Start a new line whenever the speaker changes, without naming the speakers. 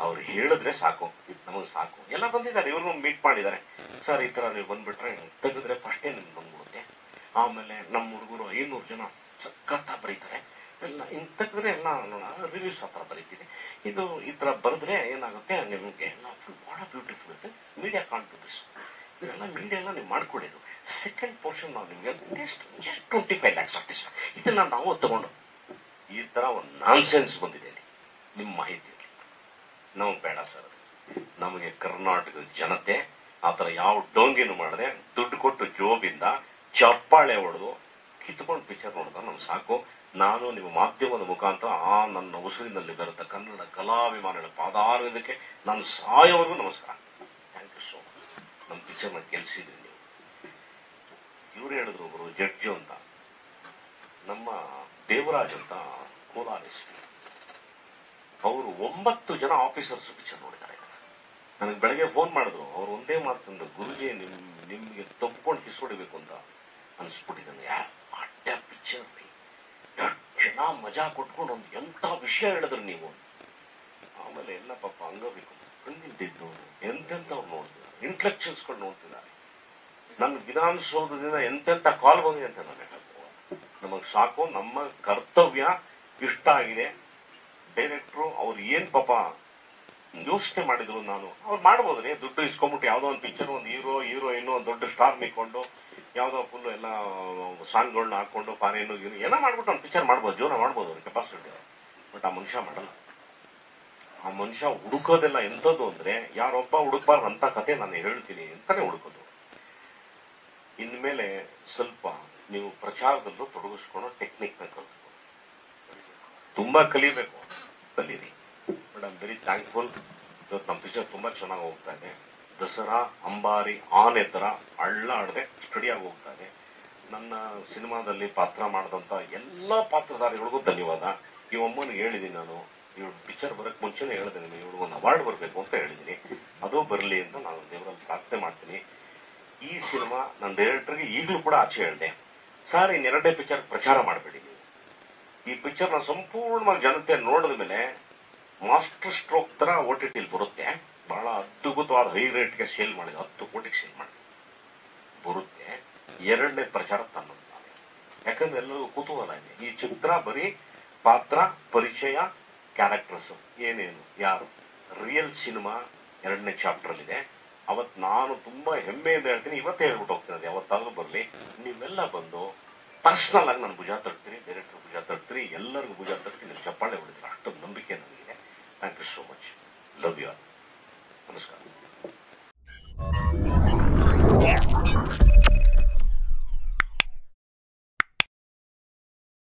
ಅವ್ರು ಹೇಳಿದ್ರೆ ಸಾಕು ನಮಗೆ ಸಾಕು ಎಲ್ಲ ಬಂದಿದ್ದಾರೆ ಇವ್ರನ್ನೂ ಮೀಟ್ ಮಾಡಿದ್ದಾರೆ ಸರ್ ಈ ತರ ನೀವು ಬಂದ್ಬಿಟ್ರೆ ತೆಗೆದ್ರೆ ಫಸ್ಟೇ ನಿಮ್ಗೆ ಬಂದ್ಬಿಡುತ್ತೆ ಆಮೇಲೆ ನಮ್ಮ ಹುಡುಗರು ಐನೂರು ಜನ ಸಖತ್ತ ಬರೀತಾರೆ ಎಲ್ಲ ಇನ್ ತೆಗೆದ್ರೆ ಎಲ್ಲ ರಿವ್ಯೂಸ್ ಹತ್ರ ಬರೀತೀನಿ ಇದು ಈ ತರ ಬರೆದ್ರೆ ಏನಾಗುತ್ತೆ ನಿಮಗೆ ಎಲ್ಲ ಫುಲ್ ಬಹಳ ಬ್ಯೂಟಿಫುಲ್ ಇರುತ್ತೆ ಮೀಡಿಯಾ ಕಾನ್ಫಿಡೆನ್ಸ್ ಇದೆಲ್ಲ ಮೀಡಿಯಾ ಎಲ್ಲ ನೀವು ಮಾಡ್ಕೊಳ್ಳೋದು ಸೆಕೆಂಡ್ ಪೋರ್ಷನ್ ನಾವು ನಿಮಗೆ just just twenty five lakhs artist ಇದನ್ನ ನಾವು ತಗೊಂಡು ಈ ತರ ಒಂದು ನಾನ್ಸೆನ್ಸ್ ಬಂದಿದೆ ಇಲ್ಲಿ ನಿಮ್ಮ ಮಾಹಿತಿಯಲ್ಲಿ ನಮಗೆ ಬೇಡ ಸರ್ ನಮಗೆ ಕರ್ನಾಟಕದ ಜನತೆ ಆ ಥರ ಯಾವ ಡೋಂಗಿನೂ ಮಾಡದೆ ದುಡ್ಡು ಕೊಟ್ಟು ಜೋಬಿಂದ ಚಪ್ಪಾಳೆ ಹೊಡೆದು ಕಿತ್ಕೊಂಡು ಪಿಕ್ಚರ್ ನೋಡಿದ ನಮ್ಗೆ ಸಾಕು ನಾನು ನಿಮ್ಮ ಮಾಧ್ಯಮದ ಮುಖಾಂತರ ಆ ನನ್ನ ಉಸಿರಿನಲ್ಲಿ ಬರುತ್ತೆ ಕನ್ನಡ ಕಲಾಭಿಮಾನಿಗಳ ಪಾದಾರವಿಂದಕ್ಕೆ ನಾನು ಸಾಯೋವರೆಗೂ ನಮಸ್ಕಾರ ಥ್ಯಾಂಕ್ ಯು ಸೋ ಮಚ್ ನಮ್ಮ ಪಿಕ್ಚರ್ನ ಗೆಲ್ಸಿದ್ರಿ ನೀವು ಇವ್ರು ಹೇಳಿದ್ರು ಒಬ್ರು ಜಡ್ಜು ಅಂತ ನಮ್ಮ ದೇವರಾಜ್ ಅಂತ ಕೋಲಾರ ಎಸ್ ಪಿ ಅವರು ಒಂಬತ್ತು ಜನ ಆಫೀಸರ್ಸ್ ಪಿಕ್ಚರ್ ನೋಡಿದ್ದಾರೆ ನನಗೆ ಬೆಳಗ್ಗೆ ಫೋನ್ ಮಾಡಿದ್ರು ಅವ್ರು ಒಂದೇ ಮಾತಂದು ಗುರುಜಿ ನಿಮ್ ನಿಮ್ಗೆ ತಪ್ಕೊಂಡು ಕಿಸ್ಕೊಡಿಬೇಕು ಅಂತ ಅನ್ಸ್ಬಿಟ್ಟಿದ್ದಾನೆ ಯಾ ಅಡ್ಡ ಪಿಕ್ಚರ್ ಎಷ್ಟು ಜನ ಮಜಾ ಕೊಟ್ಕೊಂಡು ಒಂದು ಎಂಥ ವಿಷಯ ಹೇಳಿದ್ರು ನೀವು ಆಮೇಲೆ ಎಲ್ಲ ಪಾಪ ಅಂಗಬೇಕು ಕಣ್ಣಿದ್ದಿದ್ದವರು ಎಂತೆಂಥವ್ರು ನೋಡ್ತಿದ್ದಾರೆ ಇಂಟೆಲೆಕ್ಚುಯಲ್ಸ್ಗಳು ನೋಡ್ತಿದ್ದಾರೆ ನನ್ನ ವಿಧಾನಸೌಧದಿಂದ ಎಂತೆಂಥ ಕಾಲ್ ಬಂದಿದೆ ಅಂತ ನನಗೆ ನಮಗೆ ಸಾಕು ನಮ್ಮ ಕರ್ತವ್ಯ ಇಷ್ಟ ಆಗಿದೆ ಡೈರೆಕ್ಟ್ರು ಅವ್ರು ಏನ್ ಪಾಪ ಯೋಚನೆ ಮಾಡಿದ್ರು ನಾನು ಅವ್ರು ಮಾಡ್ಬೋದ್ರಿ ದುಡ್ಡು ಇಸ್ಕೊಂಡ್ಬಿಟ್ಟು ಯಾವ್ದೋ ಒಂದು ಪಿಕ್ಚರ್ ಒಂದು ಹೀರೋ ಹೀರೋಯಿನ್ ಒಂದು ದೊಡ್ಡ ಸ್ಟಾರ್ ನಿಕ್ಕೊಂಡು ಯಾವ್ದೋ ಫುಲ್ ಎಲ್ಲ ಸಾಂಗ್ಗಳನ್ನ ಹಾಕೊಂಡು ಫಾರಿನ್ ಗೀನು ಏನೋ ಮಾಡ್ಬಿಟ್ಟು ಒಂದು ಪಿಕ್ಚರ್ ಮಾಡ್ಬೋದು ಜೀವನ ಮಾಡ್ಬೋದು ಅವ್ರ ಕೆಪಾಸಿಟಿ ಬಟ್ ಆ ಮನುಷ್ಯ ಮಾಡಲ್ಲ ಆ ಮನುಷ್ಯ ಹುಡುಕೋದೆಲ್ಲ ಎಂಥದ್ದು ಅಂದ್ರೆ ಯಾರೊಬ್ಬ ಹುಡುಕ್ಬಾರ್ದು ಅಂತ ಕತೆ ನಾನು ಹೇಳ್ತೀನಿ ಅಂತಾನೆ ಹುಡುಕೋದು ಇನ್ಮೇಲೆ ಸ್ವಲ್ಪ ನೀವು ಪ್ರಚಾರದಲ್ಲೂ ತೊಡಗಿಸ್ಕೊಂಡು ಟೆಕ್ನಿಕ್ ನ ಕಲ್ತ್ಕೊಂಡು ತುಂಬಾ ಕಲಿಬೇಕು ಕಲೀರಿ ಬಟ್ ಐಮ್ ವೆರಿ ಥ್ಯಾಂಕ್ಫುಲ್ ಇವತ್ತು ನಮ್ಮ ಪಿಕ್ಚರ್ ತುಂಬಾ ಚೆನ್ನಾಗಿ ಹೋಗ್ತಾ ಇದೆ ದಸರಾ ಅಂಬಾರಿ ಆನೆ ತರ ಅಳ್ಳಾಡದೆ ಸ್ಟಡಿಯಾಗಿ ಹೋಗ್ತಾ ಇದೆ ನನ್ನ ಸಿನಿಮಾದಲ್ಲಿ ಪಾತ್ರ ಮಾಡಿದಂತ ಎಲ್ಲಾ ಪಾತ್ರಧಾರಿಗಳಿಗೂ ಧನ್ಯವಾದ ಈ ಅಮ್ಮನಿಗೆ ಹೇಳಿದ್ದೀನಿ ನಾನು ಇವ್ಳು ಪಿಕ್ಚರ್ ಬರಕ್ ಮುಂಚೆನೆ ಹೇಳಿದೆ ನೀವು ಇವಳು ಒಂದು ಅವಾರ್ಡ್ ಬರಬೇಕು ಅಂತ ಹೇಳಿದ್ದೀನಿ ಅದು ಬರಲಿ ಅಂತ ನಾನು ದೇವರಲ್ಲಿ ಪ್ರಾರ್ಥನೆ ಮಾಡ್ತೀನಿ ಈ ಸಿನಿಮಾ ನನ್ನ ಡೈರೆಕ್ಟರ್ಗೆ ಈಗಲೂ ಕೂಡ ಆಚೆ ಹೇಳಿದೆ ಸರ್ ಇನ್ನೆರಡನೇ ಪಿಕ್ಚರ್ ಪ್ರಚಾರ ಮಾಡಬೇಡಿ ನೀವು ಈ ಪಿಕ್ಚರ್ ನ ಸಂಪೂರ್ಣವಾಗಿ ಜನತೆ ನೋಡಿದ ಮೇಲೆ ಮಾಸ್ಟರ್ ಸ್ಟ್ರೋಕ್ ತರ ಓ ಟಿ ಟಿಲಿ ಬರುತ್ತೆ ಬಹಳ ಅದ್ಭುತವಾದ ಹೈ ರೇಟ್ಗೆ ಸೇಲ್ ಮಾಡಿದೆ ಹತ್ತು ಕೋಟಿಗೆ ಸೇಲ್ ಮಾಡಿ ಬರುತ್ತೆ ಎರಡನೇ ಪ್ರಚಾರ ತನ್ನದು ನಾನೇ ಯಾಕಂದ್ರೆ ಎಲ್ಲರಿಗೂ ಕುತೂಹಲ ಇದೆ ಈ ಚಿತ್ರ ಬರೀ ಪಾತ್ರ ಪರಿಚಯ ಕ್ಯಾರೆಕ್ಟರ್ಸ್ ಏನೇನು ಯಾರು ರಿಯಲ್ ಸಿನಿಮಾ ಎರಡನೇ ಚಾಪ್ಟರ್ ಇದೆ ಅವತ್ ನಾನು ತುಂಬಾ ಹೆಮ್ಮೆಯಿಂದ ಹೇಳ್ತೀನಿ ಇವತ್ತೇ ಹೇಳ್ಬಿಟ್ಟು ಹೋಗ್ತೀನಿ ಅದು ಯಾವತ್ತಾದ್ರೂ ಬರಲಿ ನೀವೆಲ್ಲ ಬಂದು ಪರ್ಸನಲ್ ಆಗಿ ನಾನು ಭುಜ ತಟ್ತೀನಿ ಡೈರೆಕ್ಟರ್ ಭುಜ ತಟ್ತೀನಿ ಎಲ್ಲರಿಗೂ ಭುಜ ತಟ್ತೀನಿ ಚಪ್ಪಾಳೆ ಹೊಡಿತೀನಿ ಅಷ್ಟೊಂದು ನಂಬಿಕೆ ನನಗಿದೆ thank you so much love you all